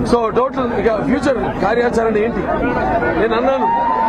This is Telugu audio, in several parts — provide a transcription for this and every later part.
సో టోటల్ ఇక ఫ్యూచర్ కార్యాచరణ ఏంటి నేను అన్నాను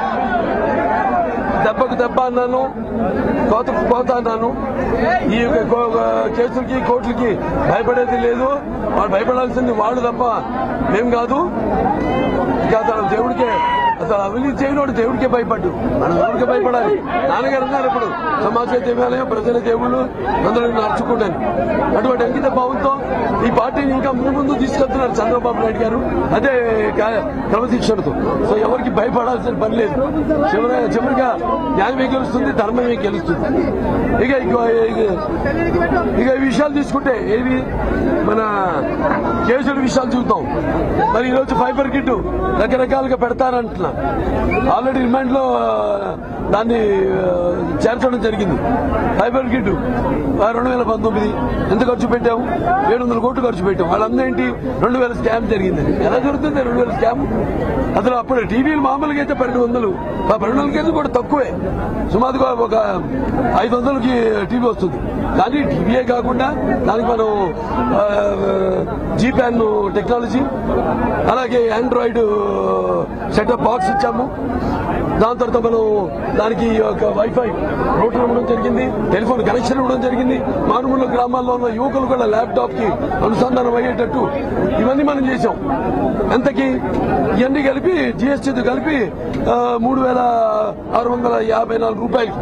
దెబ్బకు దెబ్బ అన్నాను కోతకు కోత అన్నాను ఈ యొక్క కో- కేసులకి కోర్టులకి భయపడేది లేదు వాళ్ళు భయపడాల్సింది వాళ్ళు తప్ప మేం కాదు ఇక అతను దేవుడికే అసలు అవినీతి చేయనోడు దేవుడికే భయపడ్డు మనం దేవుడికే భయపడాలి నాన్నగారు అన్నారు ఇప్పుడు సమాజ దేవాలయం ప్రజల దేవుళ్ళు అందరూ నడుచుకుంటాను అటువంటి అంకిత భావంతో ఈ పార్టీని ఇంకా ముందు ముందు తీసుకెళ్తున్నారు చంద్రబాబు నాయుడు గారు అదే కా- క్రమశిక్షణతో సో ఎవరికి భయపడాల్సిన పని లేదు చివరి చివరిగా న్యాయమే గెలుస్తుంది ధర్మమే గెలుస్తుంది ఇక ఇక- ఇక- ఇక ఈ విషయాలు తీసుకుంటే ఏవి మన కేసుల విషయాలు చూద్దాం మరి ఈరోజు ఫైబర్ కిట్ రకరకాలుగా పెడతారంటున్నా ఆల్రెడీ రిమాండ్ లో ఆ, దాన్ని ఆ, చేర్చడం జరిగింది ఫైబర్ కిట్ రెండు వేల పంతొమ్మిది ఎంత ఖర్చు పెట్టాము ఏడు వందల కోట్లు ఖర్చు పెట్టాం వాళ్ళందరూ ఏంటి రెండు వేల స్కామ్ జరిగింది ఎలా జరుగుతుంది రెండు వేల స్కామ్ అసలు అప్పుడు టీవీలు మామూలుగా అయితే పన్నెండు వందలు ఆ పన్నెండు వందలకి అయితే కూడా తక్కువే సుమారుగా ఒక ఐదు వందలకి టీవీ వస్తుంది కానీ టీవీయే కాకుండా దానికి మనం జీప్యాన్ టెక్నాలజీ అలాగే ఆండ్రాయిడ్ సెటప్ బాక్స్ ఇచ్చాము దాని తర్వాత మనం దానికి ఒక వైఫై రూటర్ ఇవ్వడం జరిగింది టెలిఫోన్ కనెక్షన్ ఇవ్వడం జరిగింది మారుమూల గ్రామాల్లో ఉన్న యువకులు కూడా ల్యాప్టాప్ కి అనుసంధానం అయ్యేటట్టు ఇవన్నీ మనం చేసాం ఎంతకి ఇవన్నీ కలిపి జిఎస్టీతో కలిపి ఆ, మూడు వేల ఆరు వందల యాభై నాలుగు రూపాయలు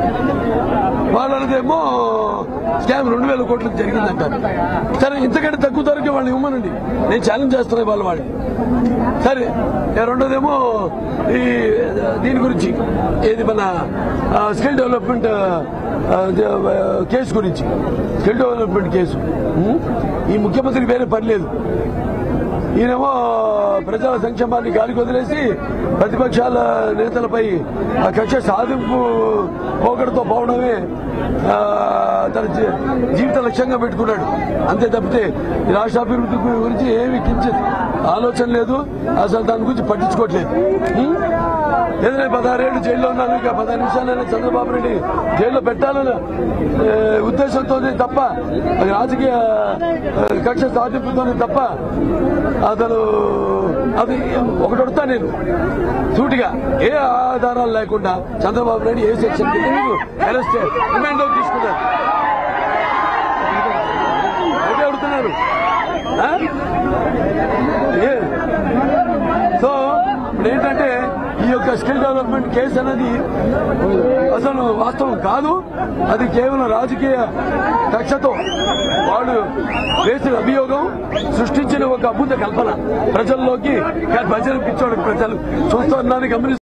వాళ్ళదేమో స్కామ్ రెండు వేల కోట్లకు జరిగిందంటారు సరే ఇంతకంటే తక్కువ ధరకే వాళ్ళు ఇవ్వమనండి నేను ఛాలెంజ్ చేస్తున్నా వాళ్ళ వాళ్ళు సరే ఇక రెండోదేమో ఈ దీని గురించి ఏది మన స్కిల్ డెవలప్మెంట్ ఆ, ద- కేసు గురించి స్కిల్ డెవలప్మెంట్ కేసు ఉం? ఈ ముఖ్యమంత్రికి వేరే పని లేదు ఈయనేమో ప్రజల సంక్షేమాన్ని గాలికి వదిలేసి ప్రతిపక్షాల నేతలపై ఆ కక్ష సాధింపు పోకడతో పోవడమే ఆ, తన జీ- జీవిత లక్ష్యంగా పెట్టుకున్నాడు అంతే తప్పితే ఈ రాష్ట్ర అభివృద్ధి గురించి ఏమి కించిత్ ఆలోచన లేదు అసలు దాని గురించి పట్టించుకోవట్లేదు ఉం? ఏదైనా పదహారేళ్ళు జైల్లో ఉన్నాను ఇక పదహారు నిమిషాలైనా చంద్రబాబు నాయుడు జైల్లో పెట్టాలని ఏ, ఉద్దేశంతోనే తప్ప అది రాజకీయ ఆ, కక్ష సాధింపుతోనే తప్ప అతను అది ఒకటి అడుగుతా నేను సూటిగా ఏ ఆధారాలు లేకుండా చంద్రబాబు నాయుడు ఏ సెక్షన్ కింద మీకు అరెస్ట్ రిమాండ్ లో తీసుకున్నారు ఒకటే అడుగుతున్నారు ఆ? ఏ? సో ఇప్పుడు ఏంటంటే ఈ యొక్క స్కిల్ డెవలప్మెంట్ కేసు అనేది అసలు వాస్తవం కాదు అది కేవలం రాజకీయ కక్షతో వాళ్ళు వేసిన అభియోగం సృష్టించిన ఒక అద్భుత కల్పన ప్రజల్లోకి ప్రజలు పిచ్చోడికి ప్రజలు చూస్తున్నారని గమనిస్తున్నారు